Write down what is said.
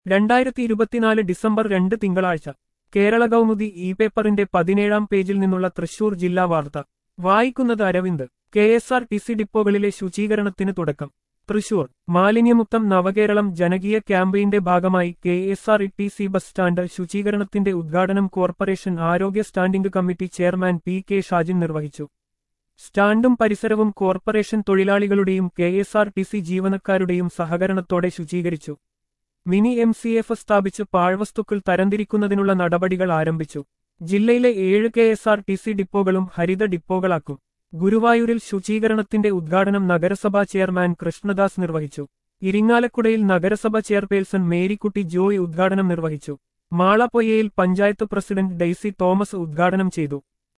രണ്ടായിരത്തി ഇരുപത്തിനാല് ഡിസംബർ രണ്ട് തിങ്കളാഴ്ച കേരള കൗമുദി ഇ പേപ്പറിന്റെ പതിനേഴാം പേജിൽ നിന്നുള്ള തൃശൂർ ജില്ലാ വാർത്ത വായിക്കുന്നത് Aravind K S R T C ഡിപ്പോകളിലെ ശുചീകരണത്തിന് തുടക്കം തൃശൂർ മാലിന്യമുക്തം നവകേരളം ജനകീയ ക്യാമ്പയിന്റെ ഭാഗമായി K S R T C bus stand ശുചീകരണത്തിന്റെ ഉദ്ഘാടനം കോർപ്പറേഷൻ ആരോഗ്യ standing committee chairman P K Shajin നിർവഹിച്ചു സ്റ്റാൻഡും പരിസരവും കോർപ്പറേഷൻ തൊഴിലാളികളുടെയും K S R T C ജീവനക്കാരുടെയും സഹകരണത്തോടെ ശുചീകരിച്ചു മിനി എം സി എഫ് സ്ഥാപിച്ച് പാഴ്വസ്തുക്കൾ തരംതിരിക്കുന്നതിനുള്ള നടപടികൾ ആരംഭിച്ചു ജില്ലയിലെ ഏഴ് K S R T C ഡിപ്പോകളും ഹരിത ഡിപ്പോകളാക്കും ഗുരുവായൂരിൽ ശുചീകരണത്തിന്റെ ഉദ്ഘാടനം നഗരസഭാ ചെയർമാൻ കൃഷ്ണദാസ് നിർവഹിച്ചു ഇരിങ്ങാലക്കുടയിൽ നഗരസഭ ചെയർപേഴ്സൺ മേരിക്കുട്ടി ജോയ് ഉദ്ഘാടനം നിർവഹിച്ചു മാളപ്പൊയ്യയിൽ പഞ്ചായത്ത് പ്രസിഡന്റ് ഡെയ്സി തോമസ് ഉദ്ഘാടനം ചെയ്തു